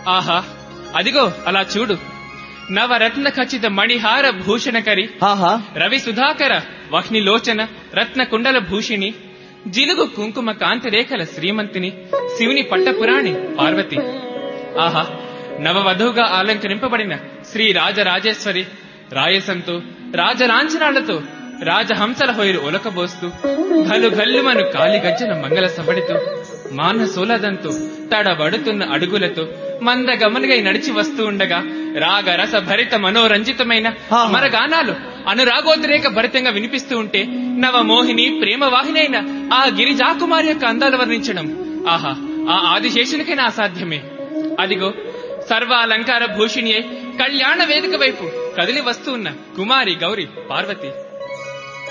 ఆహా అదిగో అలా చూడు నవరత్న ఖచ్చిత మణిహార భూషణకరి ఆహా రవి సుధాకర వహ్నిలోచన రత్న కుండల భూషిణి జిలుగు కుంకుమ కాంతిరేఖల శ్రీమంతిని శివుని పట్టపురాణి పార్వతి ఆహా నవవధువుగా అలంకరింపబడిన శ్రీ రాజరాజేశ్వరి రాయసంతో రాజలాంఛనాలతో రాజహంసల హొయరు ఒలకబోస్తూ గలు గల్లుమను కాలిగజ్జల మంగళ సబడితో మానసోలదంతో తడబడుతున్న అడుగులతో మందగమనుగై నడిచి వస్తూ ఉండగా రాగ రస భరిత మనోరంజితమైన ఆహా. అమరగానాలు అనురాగోద్రేక భరితంగా వినిపిస్తూ ఉంటే నవమోహిని ప్రేమ వాహినైన ఆ గిరిజాకుమారి యొక్క అందాలు వర్ణించడం ఆహా ఆ ఆదిశేషునికైనా అసాధ్యమే అదిగో సర్వ అలంకార భూషిణి అయి కళ్యాణ వేదిక వైపు కదిలి వస్తూ ఉన్న కుమారి గౌరి పార్వతి